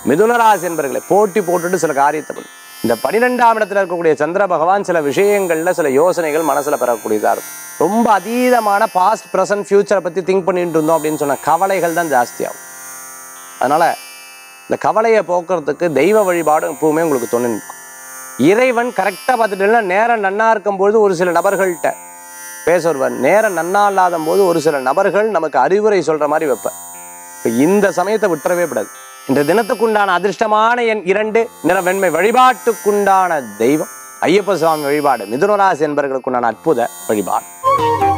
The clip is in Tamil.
மிதுனராசி என்பர்களை போட்டி போட்டுட்டு சில காரியத்தை பண்ணு இந்த பனிரெண்டாம் இடத்துல இருக்கக்கூடிய சந்திர பகவான் சில விஷயங்கள்ல சில யோசனைகள் மனசுல பெறக்கூடியதா இருக்கும் ரொம்ப அதீதமான பாஸ்ட் ப்ரெசன்ட் ஃபியூச்சரை பத்தி திங்க் பண்ணிட்டு இருந்தோம் அப்படின்னு சொன்ன கவலைகள் தான் ஜாஸ்தியாகும் அதனால இந்த கவலையை போக்குறதுக்கு தெய்வ வழிபாடு எப்பவுமே உங்களுக்கு துணை நிற்கும் இறைவன் கரெக்டாக பார்த்துட்டீங்கன்னா நேரம் நன்னா இருக்கும்பொழுது ஒரு சில நபர்கள்ட்ட பேச வருவார் நேரம் நன்னா இல்லாத போது ஒரு சில நபர்கள் நமக்கு அறிவுரை சொல்ற மாதிரி வைப்பேன் இப்போ இந்த சமயத்தை விட்டுறவே கூடாது இந்த தினத்துக்குண்டான அதிர்ஷ்டமான எண் இரண்டு நிற வெண்மை வழிபாட்டுக்குண்டான தெய்வம் ஐயப்ப சுவாமி வழிபாடு மிதுனராசி என்பவர்களுக்குண்டான அற்புத வழிபாடு